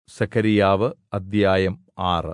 സെഖര്യാവ് അദ്ധ്യായം ആറ്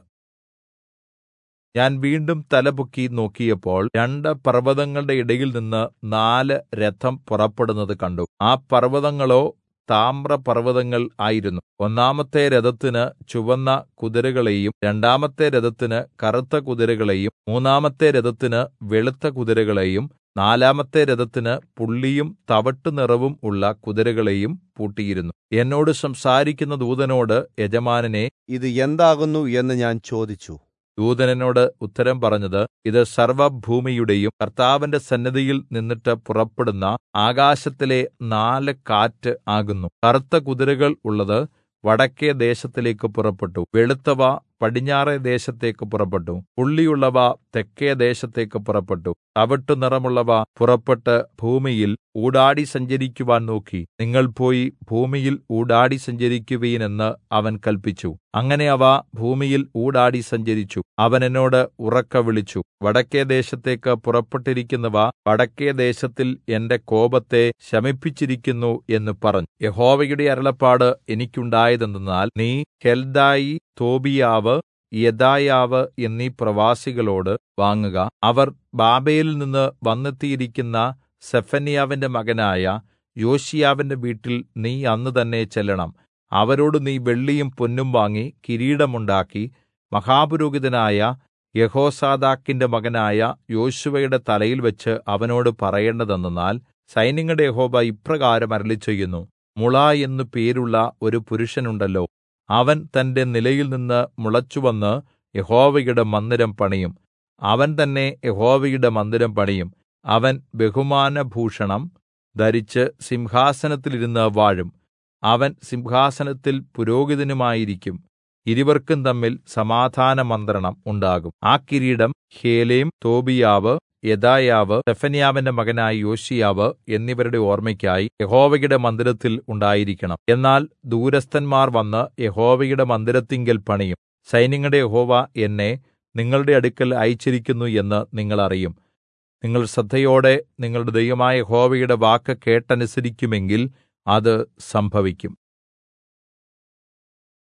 ഞാൻ വീണ്ടും തലപൊക്കി നോക്കിയപ്പോൾ രണ്ട് പർവ്വതങ്ങളുടെ ഇടയിൽനിന്ന് നാല് രഥം പുറപ്പെടുന്നത് കണ്ടു ആ പർവ്വതങ്ങളോ താമ്രപർവ്വതങ്ങൾ ആയിരുന്നു ഒന്നാമത്തെ രഥത്തിന് ചുവന്ന കുതിരകളെയും രണ്ടാമത്തെ രഥത്തിന് കറുത്ത കുതിരകളെയും മൂന്നാമത്തെ രഥത്തിന് വെളുത്ത കുതിരകളെയും നാലാമത്തെ രഥത്തിന് പുള്ളിയും തവിട്ടുനിറവും ഉള്ള കുതിരകളെയും പൂട്ടിയിരുന്നു എന്നോട് സംസാരിക്കുന്ന ദൂതനോട് യജമാനനേ ഇത് എന്താകുന്നു എന്ന് ഞാൻ ചോദിച്ചു ദൂതൻ എന്നോട് ഉത്തരം പറഞ്ഞത് ഇത് സർവ്വഭൂമിയുടെയും കർത്താവിന്റെ സന്നിധിയിൽ നിന്നിട്ട് പുറപ്പെടുന്ന ആകാശത്തിലെ നാല് കാറ്റ് ആകുന്നു കറുത്ത കുതിരകൾ ഉള്ളത് വടക്കെ ദേശത്തിലേക്ക് പുറപ്പെട്ടു വെളുത്തവ പടിഞ്ഞാറെ ദേശത്തേക്ക് പുറപ്പെട്ടു പുള്ളിയുള്ളവ തെക്കേ ദേശത്തേക്ക് പുറപ്പെട്ടു തവിട്ടുനിറമുള്ളവ പുറപ്പെട്ട് ഭൂമിയിൽ ഊടാടി സഞ്ചരിക്കുവാൻ നോക്കി നിങ്ങൾ പോയി ഭൂമിയിൽ ഊടാടി സഞ്ചരിക്കുവീൻ എന്ന് അവൻ കല്പിച്ചു അങ്ങനെ അവ ഭൂമിയിൽ ഊടാടി സഞ്ചരിച്ചു അവൻ എന്നോട് ഉറക്കെ വിളിച്ചു വടക്കെ ദേശത്തേക്ക് പുറപ്പെട്ടിരിക്കുന്നവ വടക്കെ ദേശത്തിൽ എന്റെ കോപത്തെ ശമിപ്പിച്ചിരിക്കുന്നു എന്ന് പറഞ്ഞു യഹോവയുടെ അരുളപ്പാട് എനിക്കുണ്ടായതെന്തെന്നാൽ നീ ഹെൽദായി തോബീയാവ് യെദായാവ് എന്നീ പ്രവാസികളോട് വാങ്ങുക അവർ ബാബേലിൽ നിന്ന് വന്നെത്തിയിരിക്കുന്ന സെഫന്യാവിന്റെ മകനായ യോശിയാവിന്റെ വീട്ടിൽ നീ അന്ന് തന്നെ ചെല്ലണം അവരോട് നീ വെള്ളിയും പൊന്നും വാങ്ങി കിരീടമുണ്ടാക്കി മഹാപുരോഹിതനായ യഹോസാദാക്കിന്റെ മകനായ യോശുവയുടെ തലയിൽ വെച്ച് അവനോട് പറയേണ്ടതെന്നാൽ സൈന്യങ്ങളുടെ യഹോവ ഇപ്രകാരം അരുളിച്ചെയ്യുന്നു മുള എന്നു പേരുള്ള ഒരു പുരുഷനുണ്ടല്ലോ അവൻ തന്റെ നിലയിൽ നിന്ന് മുളച്ചുവന്ന് യഹോവയുടെ മന്ദിരം പണിയും അവൻ തന്നെ യഹോവയുടെ മന്ദിരം പണിയും അവൻ ബഹുമാനഭൂഷണം ധരിച്ച് സിംഹാസനത്തിലിരുന്ന് വാഴും അവൻ സിംഹാസനത്തിൽ പുരോഹിതനുമായിരിക്കും ഇരുവർക്കും തമ്മിൽ സമാധാന മന്ത്രണം ഉണ്ടാകും ആ കിരീടം ഹേലേം തോബിയാവ് യെദായാവ് സെഫന്യാവിന്റെ മകനായ യോശിയാവ് എന്നിവരുടെ ഓർമ്മയ്ക്കായി യഹോവയുടെ മന്ദിരത്തിൽ ഉണ്ടായിരിക്കണം എന്നാൽ ദൂരസ്ഥന്മാർ വന്ന് യഹോവയുടെ മന്ദിരത്തിങ്കൽ പണിയും സൈന്യങ്ങളുടെ യഹോവ എന്നെ നിങ്ങളുടെ അടുക്കൽ അയച്ചിരിക്കുന്നു എന്ന് നിങ്ങൾ അറിയും നിങ്ങൾ ശ്രദ്ധയോടെ നിങ്ങളുടെ ദൈവമായ യഹോവയുടെ വാക്ക് കേട്ടനുസരിക്കുമെങ്കിൽ അത് സംഭവിക്കും